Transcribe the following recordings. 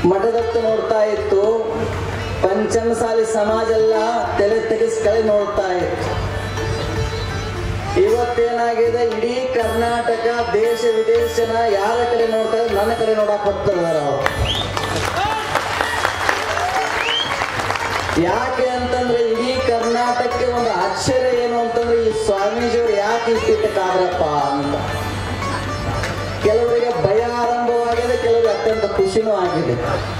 ಮಠದತ್ತ ನೋಡ್ತಾ ಇತ್ತು ಪಂಚಮಸಾಲಿ ಸಮಾಜ ಎಲ್ಲ ತಲೆ ತೆಗೆಸ್ ಕಳೆ ನೋಡ್ತಾ ಇತ್ತು ಇವತ್ತೇನಾಗಿದೆ ಇಡೀ ಕರ್ನಾಟಕ ದೇಶ ವಿದೇಶನ ಯಾರ ಕಡೆ ನೋಡ್ತಾ ಇದ್ದಾರೆ ನನ್ನ ಕಡೆ ನೋಡಕ್ ಹೋಗ್ತಿದಾರ ಅವ್ರು ಯಾಕೆ ಅಂತಂದ್ರೆ ಇಡೀ ಕರ್ನಾಟಕಕ್ಕೆ ಒಂದು ಆಶ್ಚರ್ಯ ಏನು ಅಂತಂದ್ರೆ ಈ ಸ್ವಾಮೀಜಿಯವರು ಯಾಕೆ ಈ ಪೀಠಕ್ಕಾದ್ರಪ್ಪ ಅಂತ ಕೆಲವರಿಗೆ ಭಯ ಆರಂಭವಾಗಿದೆ ಕೆಲವರಿಗೆ ಅತ್ಯಂತ ಖುಷಿನೂ ಆಗಿದೆ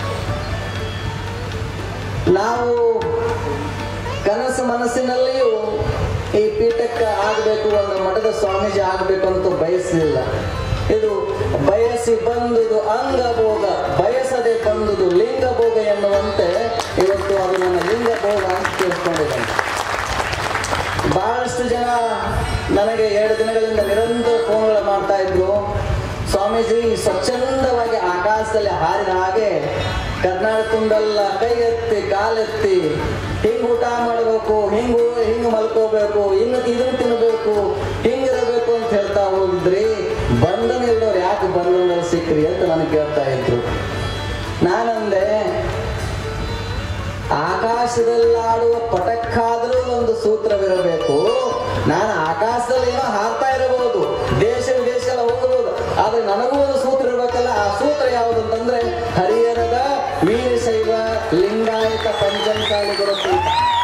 ನಾವು ಕನಸು ಮನಸ್ಸಿನಲ್ಲಿಯೂ ಈ ಪೀಠಕ್ಕೆ ಆಗಬೇಕು ಒಂದು ಮಠದ ಸ್ವಾಮೀಜಿ ಆಗಬೇಕು ಅಂತ ಬಯಸಲಿಲ್ಲ ಇದು ಬಯಸಿ ಬಂದುದು ಅಂಗಭೋಗ ಬಯಸದೆ ಬಂದುದು ಲಿಂಗಭೋಗ ಎನ್ನುವಂತೆ ಇವತ್ತು ಅದು ನನ್ನ ಲಿಂಗಭೋಗ ಅಂತ ತಿಳ್ಕೊಂಡಿದ್ದಾನೆ ಬಹಳಷ್ಟು ಜನ ನನಗೆ ಎರಡು ದಿನಗಳಿಂದ ನಿರಂತರ ಫೋನ್ಗಳು ಮಾಡ್ತಾ ಇದ್ರು ಸ್ವಾಮೀಜಿ ಸ್ವಚ್ಛಂದವಾಗಿ ಆಕಾಶದಲ್ಲಿ ಹಾರಿದ ಹಾಗೆ ಕರ್ನಾಟಕ ತುಂಬೆಲ್ಲ ಕೈಗೆತ್ತಿ ಕಾಲೆತ್ತಿ ಹಿಂಗ್ ಊಟ ಮಾಡಬೇಕು ಹಿಂಗು ಹಿಂಗ್ ಮಲ್ಕೋಬೇಕು ಇನ್ನು ಇದನ್ನ ತಿನ್ಬೇಕು ಹಿಂಗಿರಬೇಕು ಅಂತ ಹೇಳ್ತಾ ಹೋಗಿದ್ರಿ ಬಂಧನ ಇರೋರು ಯಾಕೆ ಬಂಧನದಲ್ಲಿ ಸಿಕ್ಕ್ರಿ ಅಂತ ನನಗೆ ಕೇಳ್ತಾ ಇದ್ರು ನಾನಂದೆ ಆಕಾಶದಲ್ಲಾಡುವ ಪಟಕ್ಕಾದರೂ ಒಂದು ಸೂತ್ರವಿರಬೇಕು ನಾನು ಆಕಾಶದಲ್ಲಿ ಏನೋ ಹಾರ್ತಾ ಇರಬಹುದು ದೇಶ ವಿದೇಶ ಎಲ್ಲ ಹೋಗಬಹುದು ಆದ್ರೆ ನನಗೂ ಒಂದು ಸೂತ್ರ ಇರ್ಬೇಕಲ್ಲ ಆ ಸೂತ್ರ ಯಾವುದು ಅಂತಂದ್ರೆ ಹರಿಹರದ ವೀರಶೈವ ಲಿಂಗಾಯತ ಪಂಚಮಸಾಲಿ ಗುರುಪೀಠ